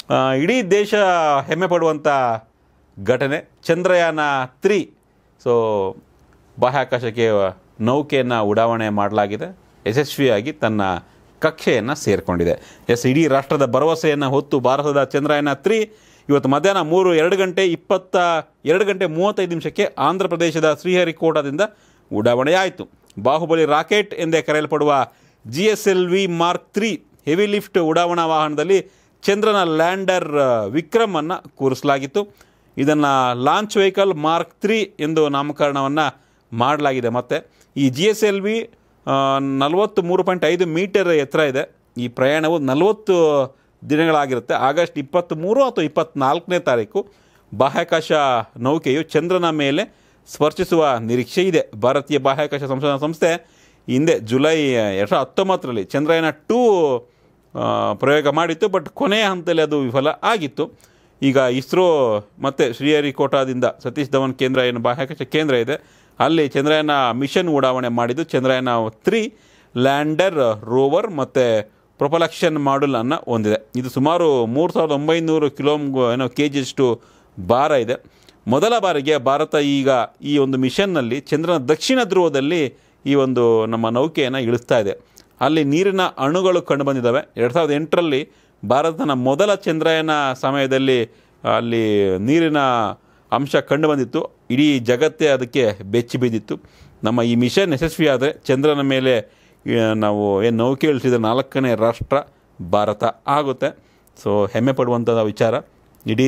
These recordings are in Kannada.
ಆ, ಇಡೀ ದೇಶ ಹೆಮ್ಮೆ ಪಡುವಂಥ ಘಟನೆ ಚಂದ್ರಯಾನ ತ್ರೀ ಸೊ ಬಾಹ್ಯಾಕಾಶಕ್ಕೆ ನೌಕೆಯನ್ನು ಉಡಾವಣೆ ಮಾಡಲಾಗಿದೆ ಯಶಸ್ವಿಯಾಗಿ ತನ್ನ ಕಕ್ಷೆಯನ್ನು ಸೇರಿಕೊಂಡಿದೆ ಎಸ್ ಇಡೀ ರಾಷ್ಟ್ರದ ಭರವಸೆಯನ್ನು ಹೊತ್ತು ಭಾರತದ ಚಂದ್ರಯಾನ ತ್ರೀ ಇವತ್ತು ಮಧ್ಯಾಹ್ನ ಮೂರು ಎರಡು ಗಂಟೆ ಇಪ್ಪತ್ತ ಎರಡು ಗಂಟೆ ಮೂವತ್ತೈದು ನಿಮಿಷಕ್ಕೆ ಆಂಧ್ರ ಪ್ರದೇಶದ ಶ್ರೀಹರಿಕೋಟದಿಂದ ಉಡಾವಣೆಯಾಯಿತು ಬಾಹುಬಲಿ ರಾಕೆಟ್ ಎಂದೇ ಕರೆಯಲ್ಪಡುವ G S L V mark three heavy lift ಉಡಾವಣಾ ವಾಹನದಲ್ಲಿ ಚಂದ್ರನ ಲ್ಯಾಂಡರ್ ವಿಕ್ರಮನ್ನು ಕೂರಿಸಲಾಗಿತ್ತು ಇದನ್ನು ಲಾಂಚ್ ವೆಹಿಕಲ್ ಮಾರ್ಕ್ ತ್ರೀ ಎಂದು ನಾಮಕರಣವನ್ನು ಮಾಡಲಾಗಿದೆ ಮತ್ತು ಈ ಜಿ ಎಸ್ ಎಲ್ ವಿ ನಲವತ್ತು ಮೂರು ಪಾಯಿಂಟ್ ಐದು ಮೀಟರ್ ಎತ್ತರ ಇದೆ ಈ ಪ್ರಯಾಣವು ನಲವತ್ತು ದಿನಗಳಾಗಿರುತ್ತೆ ಆಗಸ್ಟ್ ಇಪ್ಪತ್ತ್ಮೂರು ಅಥವಾ ಇಪ್ಪತ್ತ್ನಾಲ್ಕನೇ ತಾರೀಕು ಬಾಹ್ಯಾಕಾಶ ನೌಕೆಯು ಚಂದ್ರನ ಮೇಲೆ ಸ್ಪರ್ಶಿಸುವ ನಿರೀಕ್ಷೆ ಇದೆ ಭಾರತೀಯ ಬಾಹ್ಯಾಕಾಶ ಸಂಶೋಧನಾ ಸಂಸ್ಥೆ ಹಿಂದೆ ಜುಲೈ ಎರಡು ಸಾವಿರದ ಹತ್ತೊಂಬತ್ತರಲ್ಲಿ ಚಂದ್ರಯಾನ ಟೂ ಆ, ಪ್ರಯೋಗ ಮಾಡಿತ್ತು ಬಟ್ ಕೊನೆಯ ಹಂತದಲ್ಲಿ ಅದು ವಿಫಲ ಆಗಿತ್ತು ಈಗ ಇಸ್ರೋ ಮತ್ತು ಶ್ರೀಹರಿಕೋಟಾದಿಂದ ಸತೀಶ್ ಧವನ್ ಕೇಂದ್ರ ಏನು ಬಾಹ್ಯಾಕಾಶ ಕೇಂದ್ರ ಇದೆ ಅಲ್ಲಿ ಚಂದ್ರಯಾನ ಮಿಷನ್ ಉಡಾವಣೆ ಮಾಡಿದ್ದು ಚಂದ್ರಯಾನ ತ್ರೀ ಲ್ಯಾಂಡರ್ ರೋವರ್ ಮತ್ತು ಪ್ರೊಪಲಕ್ಷನ್ ಮಾಡ್ಯೂಲನ್ನು ಹೊಂದಿದೆ ಇದು ಸುಮಾರು ಮೂರು ಸಾವಿರದ ಒಂಬೈನೂರು ಕಿಲೋ ಏನೋ ಕೆ ಜಿಯಷ್ಟು ಭಾರ ಇದೆ ಮೊದಲ ಬಾರಿಗೆ ಭಾರತ ಈಗ ಈ ಒಂದು ಮಿಷನ್ನಲ್ಲಿ ಚಂದ್ರನ ದಕ್ಷಿಣ ಧ್ರುವದಲ್ಲಿ ಈ ಒಂದು ನಮ್ಮ ನೌಕೆಯನ್ನು ಇಳಿಸ್ತಾ ಇದೆ ಅಲ್ಲಿ ನೀರಿನ ಅಣುಗಳು ಕಂಡುಬಂದಿದ್ದಾವೆ ಎರಡು ಸಾವಿರದ ಎಂಟರಲ್ಲಿ ಭಾರತನ ಮೊದಲ ಚಂದ್ರಯಾನ ಸಮಯದಲ್ಲಿ ಅಲ್ಲಿ ನೀರಿನ ಅಂಶ ಕಂಡುಬಂದಿತ್ತು ಇಡೀ ಜಗತ್ತೇ ಅದಕ್ಕೆ ಬೆಚ್ಚಿ ಬಿದ್ದಿತ್ತು ನಮ್ಮ ಈ ಮಿಷನ್ ಯಶಸ್ವಿಯಾದರೆ ಚಂದ್ರನ ಮೇಲೆ ಆ, ನಾವು ಏನು ನೌಕೆ ಇಳಿಸಿದ ನಾಲ್ಕನೇ ರಾಷ್ಟ್ರ ಭಾರತ ಆಗುತ್ತೆ ಸೊ ಹೆಮ್ಮೆ ಪಡುವಂಥದ್ದು ವಿಚಾರ ಇಡೀ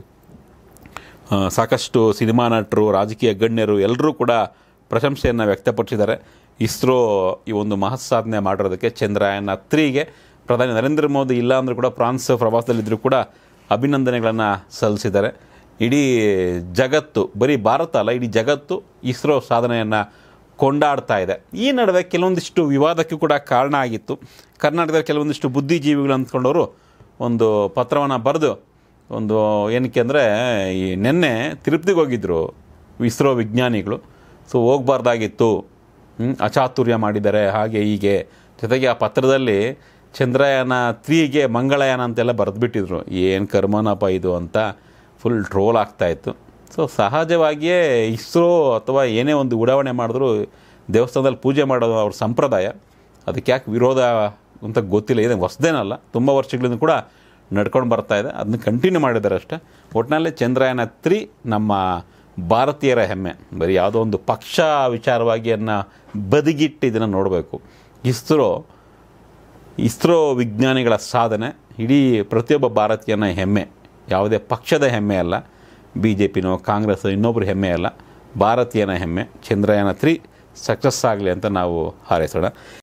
ಆ, ಸಾಕಷ್ಟು ಸಿನಿಮಾ ನಟರು ರಾಜಕೀಯ ಗಣ್ಯರು ಎಲ್ಲರೂ ಕೂಡ ಪ್ರಶಂಸೆಯನ್ನು ವ್ಯಕ್ತಪಡಿಸಿದ್ದಾರೆ ಇಸ್ರೋ ಈ ಒಂದು ಮಹತ್ ಸಾಧನೆ ಮಾಡಿರೋದಕ್ಕೆ ಚಂದ್ರಯಾನ ತ್ರೀಗೆ ಪ್ರಧಾನಿ ನರೇಂದ್ರ ಮೋದಿ ಇಲ್ಲ ಅಂದರೂ ಕೂಡ ಫ್ರಾನ್ಸ್ ಪ್ರವಾಸದಲ್ಲಿದ್ದರೂ ಕೂಡ ಅಭಿನಂದನೆಗಳನ್ನು ಸಲ್ಲಿಸಿದ್ದಾರೆ ಇಡೀ ಜಗತ್ತು ಬರೀ ಭಾರತ ಅಲ್ಲ ಇಡೀ ಜಗತ್ತು ಇಸ್ರೋ ಸಾಧನೆಯನ್ನು ಕೊಂಡಾಡ್ತಾ ಇದೆ ಈ ನಡುವೆ ಕೆಲವೊಂದಿಷ್ಟು ವಿವಾದಕ್ಕೂ ಕೂಡ ಕಾರಣ ಆಗಿತ್ತು ಕರ್ನಾಟಕದ ಕೆಲವೊಂದಿಷ್ಟು ಬುದ್ಧಿಜೀವಿಗಳು ಅಂದ್ಕೊಂಡವರು ಒಂದು ಪತ್ರವನ್ನು ಬರೆದು ಒಂದು ಏನಕ್ಕೆ ಅಂದರೆ ಈ ನಿನ್ನೆ ತಿರುಪತಿಗೆ ಹೋಗಿದ್ದರು ಇಸ್ರೋ ವಿಜ್ಞಾನಿಗಳು ಸೊ ಹೋಗ್ಬಾರ್ದಾಗಿತ್ತು ಹ್ಮ್, ಅಚಾತುರ್ಯ ಮಾಡಿದ್ದಾರೆ ಹಾಗೆ ಹೀಗೆ ಜೊತೆಗೆ ಆ ಪತ್ರದಲ್ಲಿ ಚಂದ್ರಯಾನ ತ್ರೀಗೆ ಮಂಗಳಯಾನ ಅಂತೆಲ್ಲ ಬರೆದ್ಬಿಟ್ಟಿದ್ರು ಏನು ಕರ್ಮನಪ್ಪ ಇದು ಅಂತ ಫುಲ್ ಟ್ರೋಲ್ ಆಗ್ತಾಯಿತ್ತು ಸೊ ಸಹಜವಾಗಿಯೇ ಇಸ್ರೋ ಅಥವಾ ಏನೇ ಒಂದು ಉಡಾವಣೆ ಮಾಡಿದ್ರು ದೇವಸ್ಥಾನದಲ್ಲಿ ಪೂಜೆ ಮಾಡೋದು ಅವ್ರ ಸಂಪ್ರದಾಯ ಅದಕ್ಕೆ ಯಾಕೆ ವಿರೋಧ ಅಂತ ಗೊತ್ತಿಲ್ಲ ಇದೆ ಹೊಸದೇನಲ್ಲ ತುಂಬ ವರ್ಷಗಳಿಂದ ಕೂಡ ನಡ್ಕೊಂಡು ಬರ್ತಾ ಇದೆ ಅದನ್ನ ಕಂಟಿನ್ಯೂ ಮಾಡಿದ್ದಾರೆ ಅಷ್ಟೇ ಒಟ್ಟಿನಲ್ಲಿ ಚಂದ್ರಯಾನ ತ್ರೀ ನಮ್ಮ ಭಾರತೀಯರ ಹೆಮ್ಮೆ ಬರೀ ಯಾವುದೋ ಒಂದು ಪಕ್ಷ ವಿಚಾರವಾಗಿ ಅದನ್ನ ಬದಿಗಿಟ್ಟು ಇದನ್ನು ನೋಡಬೇಕು ಇಸ್ರೋ ಇಸ್ರೋ ವಿಜ್ಞಾನಿಗಳ ಸಾಧನೆ ಇಡೀ ಪ್ರತಿಯೊಬ್ಬ ಭಾರತೀಯನ ಹೆಮ್ಮೆ ಯಾವುದೇ ಪಕ್ಷದ ಹೆಮ್ಮೆ ಅಲ್ಲ ಬಿ ಜೆ ಪಿನೋ ಕಾಂಗ್ರೆಸ್ ಇನ್ನೊಬ್ಬರು ಹೆಮ್ಮೆ ಅಲ್ಲ ಭಾರತೀಯನ ಹೆಮ್ಮೆ ಚಂದ್ರಯಾನ ತ್ರೀ ಸಕ್ಸಸ್ ಆಗಲಿ ಅಂತ ನಾವು ಹಾರೈಸೋಣ